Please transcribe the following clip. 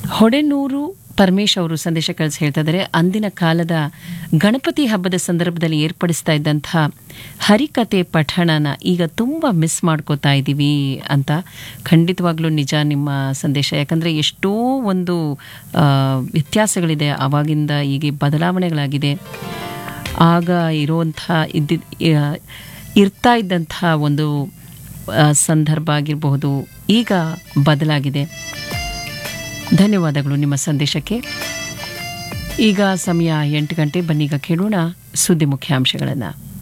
ಹೊಡೆನೂರು ಪರಮೇಶ್ ಅವರು ಸಂದೇಶ ಕಳಿಸಿ ಹೇಳ್ತಾ ಇದ್ದಾರೆ ಅಂದಿನ ಕಾಲದ ಗಣಪತಿ ಹಬ್ಬದ ಸಂದರ್ಭದಲ್ಲಿ ಏರ್ಪಡಿಸ್ತಾ ಇದ್ದಂಥ ಹರಿಕತೆ ಪಠಣನ ಈಗ ತುಂಬ ಮಿಸ್ ಮಾಡ್ಕೋತಾ ಇದ್ದೀವಿ ಅಂತ ಖಂಡಿತವಾಗ್ಲೂ ನಿಜ ನಿಮ್ಮ ಸಂದೇಶ ಯಾಕಂದರೆ ಎಷ್ಟೋ ಒಂದು ಆ, ವ್ಯತ್ಯಾಸಗಳಿದೆ ಆವಾಗಿಂದ ಈಗ ಬದಲಾವಣೆಗಳಾಗಿದೆ ಆಗ ಇರುವಂಥ ಇದ್ದಿದ್ ಆ, ಇರ್ತಾ ಇದ್ದಂಥ ಒಂದು ಆ, ಸಂದರ್ಭ ಆಗಿರಬಹುದು ಈಗ ಬದಲಾಗಿದೆ ಧನ್ಯವಾದಗಳು ನಿಮ್ಮ ಸಂದೇಶಕ್ಕೆ ಈಗ ಸಮಯ ಎಂಟು ಗಂಟೆ ಬನ್ನೀಗ ಕೇಳೋಣ ಸುದ್ದಿ ಮುಖ್ಯಾಂಶಗಳನ್ನು